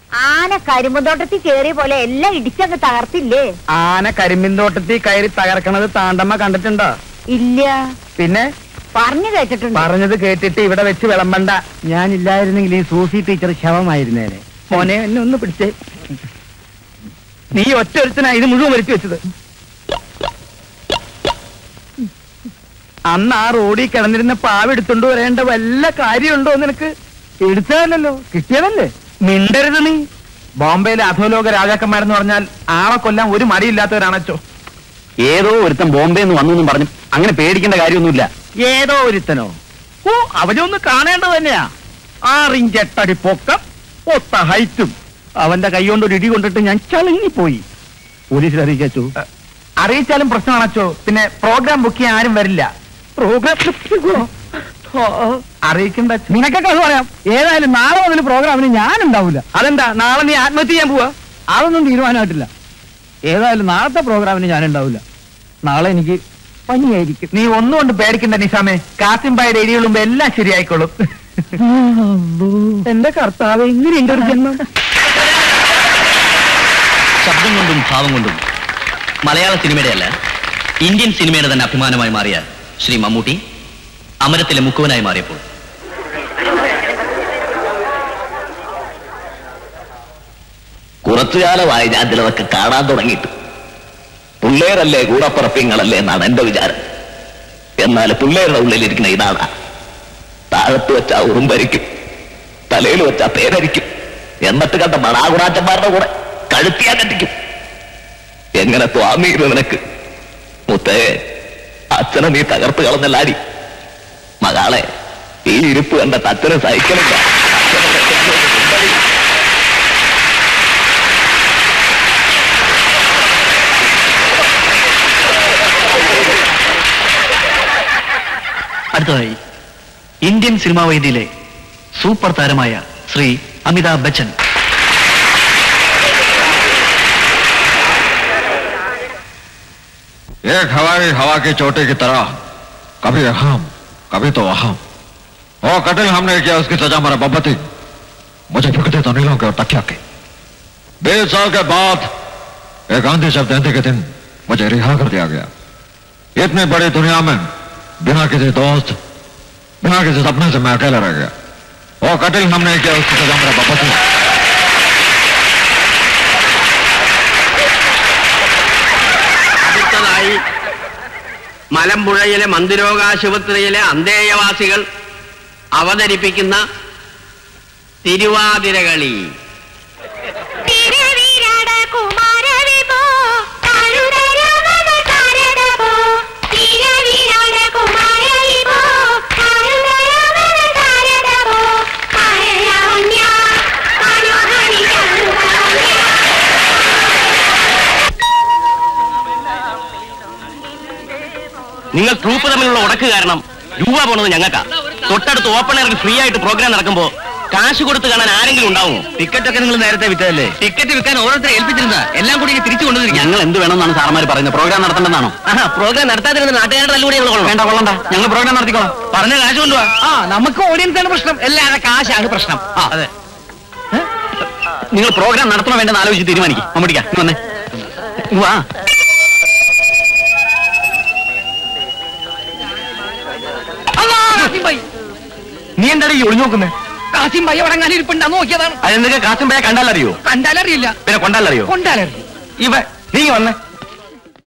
ആന കരിമ്പന്തോട്ടത്തിൽ കേറിയ പോലെ എല്ലാം ഇടിച്ചങ്ങ് തകർത്തില്ലേ ആന കരിമ്പിൻതോട്ടത്തിൽ കയറി തകർക്കണത് താണ്ടമ്മ കണ്ടിട്ടുണ്ടോ ഇല്ല പിന്നെ പറഞ്ഞു കേട്ടിട്ടുണ്ട് പറഞ്ഞത് കേട്ടിട്ട് ഇവിടെ വെച്ച് വിളമ്പണ്ട ഞാനില്ലായിരുന്നെങ്കിൽ ഈ സൂസി ടീച്ചർ ശവമായിരുന്നേനെ മോനെ എന്നെ ഒന്ന് പിടിച്ചേ നീ ഒറ്റ ഒരുത്തനാ ഇത് മുഴുവൻ വരച്ചു വെച്ചത് അന്ന് ആ റോഡിൽ കിടന്നിരുന്ന പാവ് എടുത്തോണ്ട് വരേണ്ട വല്ല കാര്യമുണ്ടോ നിനക്ക് എടുത്തതല്ലോ കിട്ടിയതല്ലേ മിണ്ടരുത് നീ ബോംബെയിലെ അധോലോക രാജാക്കന്മാരെന്ന് പറഞ്ഞാൽ ആളെ കൊല്ലാൻ ഒരു മടിയില്ലാത്തവരാണച്ചോ ഏതോ ഒരുത്തൻ ബോംബെ എന്ന് വന്നു എന്നും പറഞ്ഞു അങ്ങനെ പേടിക്കേണ്ട കാര്യമൊന്നുമില്ല ഏതോ ഒരുത്തനോ ഓ അവനൊന്ന് കാണേണ്ടത് തന്നെയാ ആറിഞ്ച് എട്ടടി പൊക്കം ഒത്ത ഹൈറ്റും അവന്റെ കൈ കൊണ്ട് ഒരു ഇടി കൊണ്ടിട്ട് ഞാൻ ചളങ്ങിപ്പോയി പോലീസിൽ അറിയിച്ചു അറിയിച്ചാലും പ്രശ്നമാണച്ചോ പിന്നെ പ്രോഗ്രാം ബുക്ക് ചെയ്യാൻ ആരും വരില്ല പ്രോഗ്രാം അറിയിക്കണ്ട നിനക്കൊക്കെ അത് പറയാം ഏതായാലും നാളെ മുതൽ പ്രോഗ്രാമിന് ഞാൻ ഉണ്ടാവില്ല അതെന്താ നാളെ നീ ആത്മഹത്യ ചെയ്യാൻ പോവാ അതൊന്നും തീരുമാനമായിട്ടില്ല ഏതായാലും നാളത്തെ പ്രോഗ്രാമിന് ഞാൻ ഉണ്ടാവില്ല നാളെ എനിക്ക് പനിയായിരിക്കും നീ ഒന്നുകൊണ്ട് പേടിക്കണ്ട നിസാമേ കാസിംബായുടെ എരികളുമ്പോ എല്ലാം ശരിയായിക്കോളും എന്റെ കർത്താവ് എങ്ങനെയുണ്ട് ഒരു ജന്മം ശബ്ദം കൊണ്ടും ഭാവം കൊണ്ടും മലയാള സിനിമയുടെ അല്ല ഇന്ത്യൻ സിനിമയുടെ തന്നെ അഭിമാനമായി മാറിയ ശ്രീ മമ്മൂട്ടി അമരത്തിലെ മുക്കുവനായി മാറിയപ്പോൾ കുറച്ചുകാലമായി ഞാൻ ചിലതൊക്കെ കാണാൻ തുടങ്ങിയിട്ട് പിള്ളേരല്ലേ കൂടപ്പുറപ്പിങ്ങളല്ലേ എന്നാണ് എന്റെ വിചാരം എന്നാൽ പിള്ളേരുടെ ഉള്ളിലിരിക്കുന്ന ഇതാണ് താഴത്ത് വെച്ച ഉറുമ്പരിക്കും തലയിൽ വെച്ച പേരരിക്കും എന്നിട്ട് കണ്ട മണാകുറാച്ചന്മാരുടെ കൂടെ കഴുത്തിയാൻ കെട്ടിക്കും എങ്ങനെ സ്വാമീര് നിനക്ക് മുത്തേ അച്ഛനെ നീ തകർത്ത് കളഞ്ഞല്ലാടി മകളെ ഈ ഇരിപ്പ് കണ്ട അച്ഛനെ സഹിക്കണില്ല അച്ഛനെ രക്ഷപ്പെടുന്നത് സുന്ദരി. അടുത്തതായി ഇന്ത്യൻ സിനിമാ വേദിയിലെ സൂപ്പർ താരമായ ശ്രീ അമിതാഭ് ബച്ചൻ एक हवाई हवा की चोटी की तरह कभी हम कभी तो अहम ओ कटिल हमने किया उसकी सजा मरा बब्बती मुझे फिक्र तो नीलों के और तकिया के बीस साल के बाद एक आंधी शब्द जयंती के दिन मुझे रिहा कर दिया गया इतनी बड़ी दुनिया में बिना किसी दोस्त बिना किसी सपने से मैं अकेला रह गया ओ कटिल हमने किया उसकी सजा मरा बब्बती അടുത്തതായി മലമ്പുഴയിലെ മന്ദിരോഗാശുപത്രിയിലെ അന്തേയവാസികൾ അവതരിപ്പിക്കുന്ന തിരുവാതിരകളി തിരുവിരട കുമാരവിഭോ കരുണരമണ കരടഭോ തിരുവിരട കുമാരവിഭോ കരുണരമണ കരടഭോ കരയാവണ്യ മനോഹരി കരുണാവണ്യ നിങ്ങൾ ട്രൂപ്പ് തമ്മിലുള്ള ഉടക്ക് കാരണം രൂപ പോണത് ഞങ്ങൾക്കാ തൊട്ടടുത്ത് ഓപ്പൺ എയറിൽ ഫ്രീ ആയിട്ട് പ്രോഗ്രാം നടക്കുമ്പോ കാശ് കൊടുത്ത് കാണാൻ ആരെങ്കിലും ഉണ്ടാവുമോ ടിക്കറ്റ് ഒക്കെ നിങ്ങൾ നേരത്തെ വിറ്റതല്ലേ ടിക്കറ്റ് വിൽക്കാൻ ഓരോരുത്തരെ ഏൽപ്പിച്ചിരുന്ന എല്ലാം കൂടി ഇനി തിരിച്ചു കൊണ്ടുവന്നിരിക്കും ഞങ്ങൾ എന്ത് വേണമെന്നാണ് സാറന്മാർ പറയുന്നത് പ്രോഗ്രാം നടത്തേണ്ടതാണോ പ്രോഗ്രാം നടത്താതിരുന്ന നാട്ടുകാരുടെ തല്ലുകൂടി ഞങ്ങൾ വേണ്ട കൊള്ളണ്ട ഞങ്ങൾ പ്രോഗ്രാം നടത്തിക്കോളാം പറഞ്ഞ കാശ് കൊണ്ടുപോവാ ആ നമുക്ക് ഓഡിയൻസ് ആണ് പ്രശ്നം എല്ലാവരുടെ കാശാണ് പ്രശ്നം ആ അതെ നിങ്ങൾ പ്രോഗ്രാം നടത്തണോ വേണ്ടെന്ന് ആലോചിച്ച് തീരുമാനിക്കും മമ്മൂട്ടിക്ക ഇങ്ങ് വന്നേ ഇങ്ങ് വാ നീ എന്തായാലും ഈ ഒളിഞ്ഞു നോക്കുന്നേ കാസിം ഭയ ഉടങ്ങാൻ ഇരിപ്പുണ്ടാ നോക്കിയതാണ് അതെന്തൊക്കെ കാശും പോയാൽ കണ്ടാലറിയോ കണ്ടാലറിയില്ല പിന്നെ കൊണ്ടാലറിയോ കൊണ്ടാലറിയും ഇവ നീ വന്നേ